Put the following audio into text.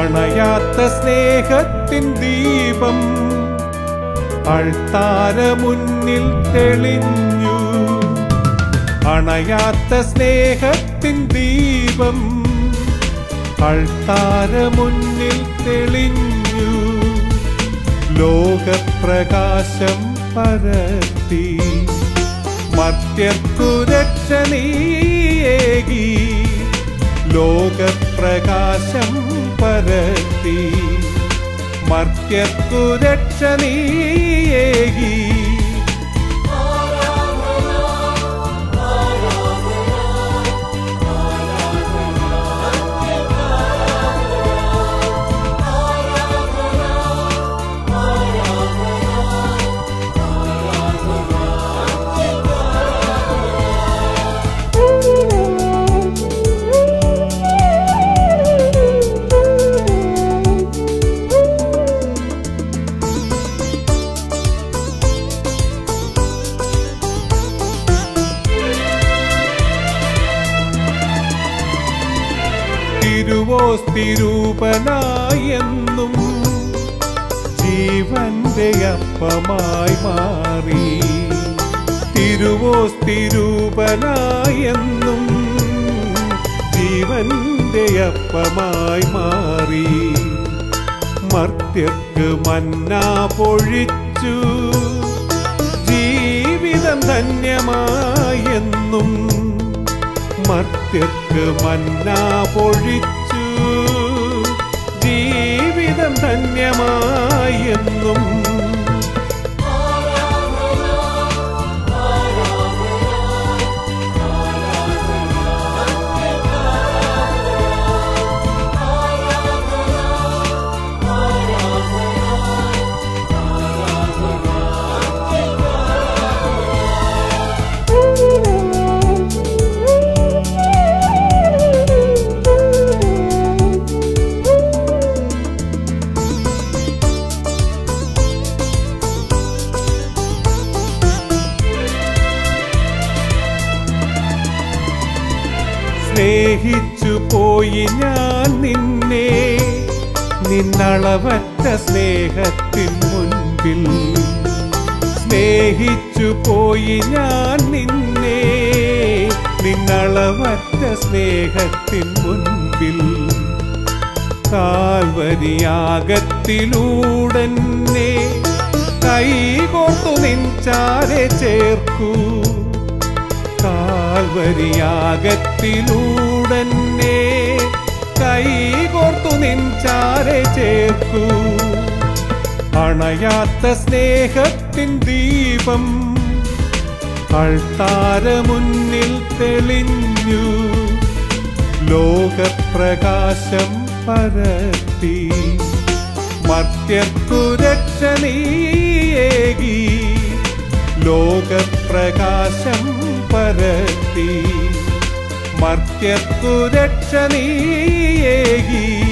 അണയാത്ത സ്നേഹത്തിൻ ദീപം അൾത്താര മുന്നിൽ തെളിഞ്ഞു അണയാത്ത സ്നേഹത്തിൻ ദീപം അൾത്താര മുന്നിൽ തെളിഞ്ഞു ലോകപ്രകാശം പരത്തി മർത്യർക്കു രക്ഷ നീയേകി ലോകപ്രകാശം പരത്തി മർത്യർക്കു രക്ഷ നീയേകി തിരുവോസ്തിരൂപനായെന്നും ജീവന്റെ അപ്പമായി മാറി തിരുവോസ്തിരൂപനായെന്നും ജീവന്റെ അപ്പമായി മാറി മർത്യർക്ക് മന്ന പൊഴിച്ചു ജീവിതം ധന്യമായെന്നും മർത്യർക്ക് മന്ന പൊഴിച്ചു ജീവിതം ധന്യമായെന്നും സ്നേഹിച്ചു പോയി ഞാൻ നിന്നെ നിന്നളവറ്റ സ്നേഹത്തിൻ മുൻപിൽ സ്നേഹിച്ചു പോയി ഞാൻ നിന്നെ നിന്നളവറ്റ സ്നേഹത്തിൻ മുൻപിൽ കാൽവരിയാകത്തിലൂടന്നെ കൈകോർത്തു നിൻചാരെ ചേർക്കൂ കാൽവരിയാകത്തിലൂടന്നെ കൈകോർത്തു നിൻചാരെ ചേർക്കൂ അണയാത്ത സ്നേഹത്തിൻ ദീപം അൾത്താര മുന്നിൽ തെളിഞ്ഞു ലോകപ്രകാശം പരത്തി മർത്യർക്കു രക്ഷ നീയേകി ലോകപ്രകാശം പരത്തി മർത്യർക്കു രക്ഷ നീയേകി